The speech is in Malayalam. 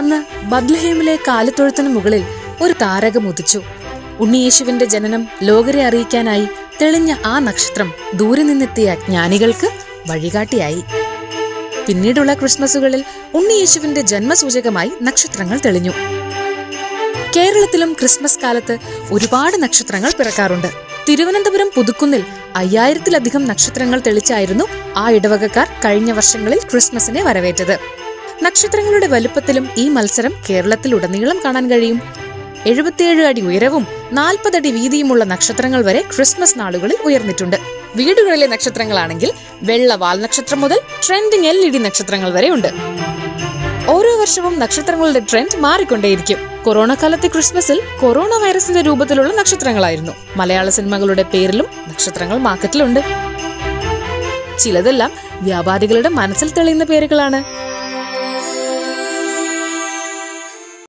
അന്ന് ബദ്ലഹേമിലെ കാലിത്തൊഴുത്തിന് മുകളിൽ ഒരു താരകം ഉദിച്ചു ഉണ്ണിയേശുവിന്റെ ജനനം ലോകരെ അറിയിക്കാനായി തെളിഞ്ഞ ആ നക്ഷത്രം ദൂരെ നിന്നെത്തിയ ജ്ഞാനികൾക്ക് വഴികാട്ടിയായി പിന്നീടുള്ള ക്രിസ്മസുകളിൽ ഉണ്ണിയേശുവിന്റെ ജന്മസൂചകമായി നക്ഷത്രങ്ങൾ തെളിഞ്ഞു കേരളത്തിലും ക്രിസ്മസ് കാലത്ത് ഒരുപാട് നക്ഷത്രങ്ങൾ പിറക്കാറുണ്ട് തിരുവനന്തപുരം പുതുക്കുന്നിൽ അയ്യായിരത്തിലധികം നക്ഷത്രങ്ങൾ തെളിച്ചായിരുന്നു ആ ഇടവകക്കാർ കഴിഞ്ഞ വർഷങ്ങളിൽ ക്രിസ്മസിനെ വരവേറ്റത് നക്ഷത്രങ്ങളുടെ വലുപ്പത്തിലും ഈ മത്സരം കേരളത്തിലുടനീളം കാണാൻ കഴിയും എഴുപത്തിയേഴ് അടി ഉയരവും നാൽപ്പതടി വീതിയുമുള്ള നക്ഷത്രങ്ങൾ വരെ ക്രിസ്മസ് നാളുകളിൽ ഉയർന്നിട്ടുണ്ട് വീടുകളിലെ നക്ഷത്രങ്ങളാണെങ്കിൽ വെള്ള വാൽ നക്ഷത്രം മുതൽ ട്രെൻഡിങ് എൽ ഇ ഡി നക്ഷത്രങ്ങൾ വരെ ഉണ്ട് ഓരോ വർഷവും നക്ഷത്രങ്ങളുടെ ട്രെൻഡ് മാറിക്കൊണ്ടേയിരിക്കും കൊറോണ കാലത്തെ ക്രിസ്മസിൽ കൊറോണ വൈറസിന്റെ രൂപത്തിലുള്ള നക്ഷത്രങ്ങളായിരുന്നു മലയാള സിനിമകളുടെ പേരിലും നക്ഷത്രങ്ങൾ മാർക്കറ്റിലുണ്ട് ചിലതെല്ലാം വ്യാപാരികളുടെ മനസ്സിൽ തെളിയുന്ന പേരുകളാണ്